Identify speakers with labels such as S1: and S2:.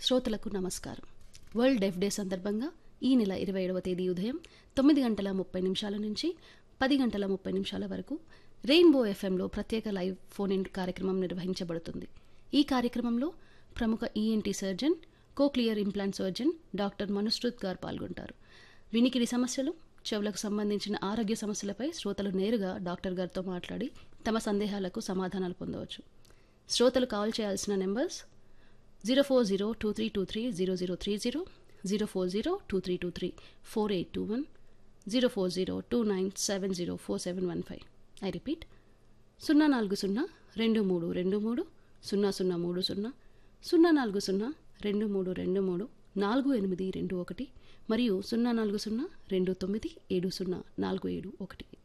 S1: శ్రోతలకు నమస్కారం వరల్డ్ డెఫ్ డే సందర్భంగా ఈ నెల ఇరవై ఏడవ తేదీ ఉదయం తొమ్మిది గంటల ముప్పై నిమిషాల నుంచి పది గంటల ముప్పై నిమిషాల వరకు రెయిన్బో ఎఫ్ఎంలో ప్రత్యేక లైవ్ ఫోన్ ఇన్ కార్యక్రమం నిర్వహించబడుతుంది ఈ కార్యక్రమంలో ప్రముఖ ENT surgeon cochlear implant surgeon doctor Manushruth గారు పాల్గొంటారు వినికిడి సమస్యలు చెవులకు సంబంధించిన ఆరోగ్య సమస్యలపై శ్రోతలు నేరుగా డాక్టర్ గారితో మాట్లాడి తమ సందేహాలకు సమాధానాలు పొందవచ్చు శ్రోతలు కాల్ చేయాల్సిన numbers zero four zero two three two three zero zero three zero zero four zero two three two three four eight two one zero four zero two nine seven zero four seven one five I repeat సున్నా నాలుగు సున్నా రెండు మూడు రెండు మూడు సున్నా సున్నా మూడు సున్నా సున్నా నాలుగు సున్నా రెండు మూడు రెండు మూడు నాలుగు ఎనిమిది రెండు ఒకటి మరియు సున్నా నాలుగు సున్నా రెండు తొమ్మిది ఏడు సున్నా నాలుగు ఏడు ఒకటి